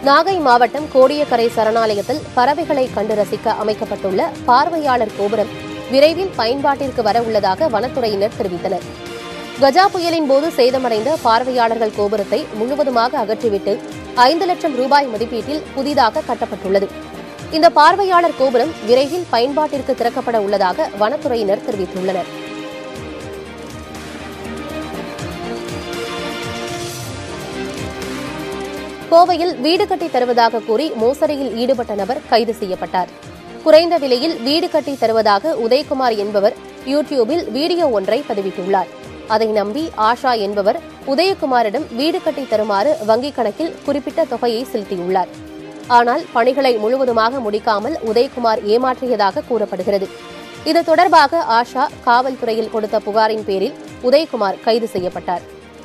நாகை மாவட்டம் கோடியக்கரை சரணாலயத்தில் பறவைகளை கண்டு ரசிக்க அமைக்கப்பட்டுள்ள பார்வையாளர் கோபுரம் விரைவில் பயன்பாட்டிற்கு வர உள்ளதாக வனத்துறையினர் தெரிவித்தனர் கஜா புயலின் போது சேதமடைந்த பார்வையாளர்கள் கோபுரத்தை முழுவதுமாக அகற்றிவிட்டு ஐந்து லட்சம் ரூபாய் மதிப்பீட்டில் புதிதாக கட்டப்பட்டுள்ளது இந்த பார்வையாளர் கோபுரம் விரைவில் பயன்பாட்டிற்கு திறக்கப்பட உள்ளதாக வனத்துறையினர் தெரிவித்துள்ளனர் கோவையில் வீடு கட்டி தருவதாக கூறி மோசடியில் ஈடுபட்ட நபர் கைது செய்யப்பட்டார் குறைந்த விலையில் வீடு கட்டி தருவதாக உதயகுமார் என்பவர் யூடியூபில் வீடியோ ஒன்றை பதிவிட்டுள்ளார் அதை நம்பி ஆஷா என்பவர் உதயகுமாரிடம் வீடு கட்டி தருமாறு வங்கிக் கணக்கில் குறிப்பிட்ட தொகையை செலுத்தியுள்ளார் ஆனால் பணிகளை முழுவதுமாக முடிக்காமல் உதயகுமார் ஏமாற்றியதாக கூறப்படுகிறது இது தொடர்பாக ஆஷா காவல்துறையில் கொடுத்த புகாரின் பேரில் உதயகுமார் கைது செய்யப்பட்டார்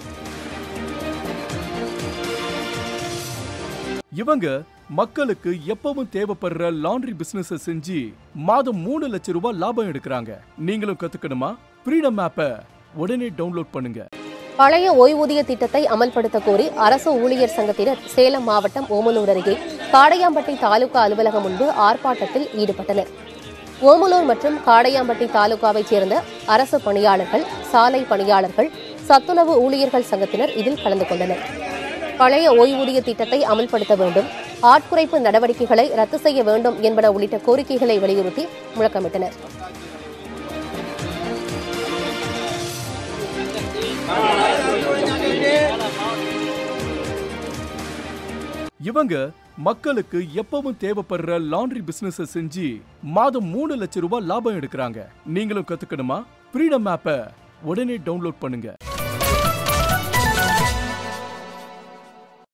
இவங்க மக்களுக்கு எப்பவும் தேவைப்படுற லாண்ட்ரி பிசினஸ் செஞ்சு மாதம் மூணு லட்சம் ரூபாய் லாபம் எடுக்கிறாங்க நீங்களும் கத்துக்கணுமா ஃப்ரீடம் ஆப்பை உடனே டவுன்லோட் பண்ணுங்க பழைய ஓய்வூதிய திட்டத்தை அமல்படுத்த கோரி அரசு ஊழியர் சங்கத்தினர் சேலம் மாவட்டம் ஓமலூர் அருகே காடையாம்பட்டி தாலுகா அலுவலகம் முன்பு ஆர்ப்பாட்டத்தில் ஈடுபட்டனர் ஓமலூர் மற்றும் காடையாம்பட்டி தாலுகாவைச் சேர்ந்த அரசு பணியாளர்கள் சாலை பணியாளர்கள் சத்துணவு ஊழியர்கள் சங்கத்தினர் இதில் கலந்து கொண்டனர் பழைய ஓய்வூதிய திட்டத்தை அமல்படுத்த வேண்டும் ஆட்குறைப்பு நடவடிக்கைகளை ரத்து செய்ய வேண்டும் என்பன உள்ளிட்ட கோரிக்கைகளை வலியுறுத்தி முழக்கமிட்டனர் இவங்க மக்களுக்கு எப்பவும் தேவைப்படுற லாண்ட்ரி பிசினஸ் செஞ்சு மாதம் மூணு லட்சம் ரூபாய் லாபம் எடுக்கிறாங்க நீங்களும் கத்துக்கணுமா ஃப்ரீடம் ஆப்பை உடனே டவுன்லோட் பண்ணுங்க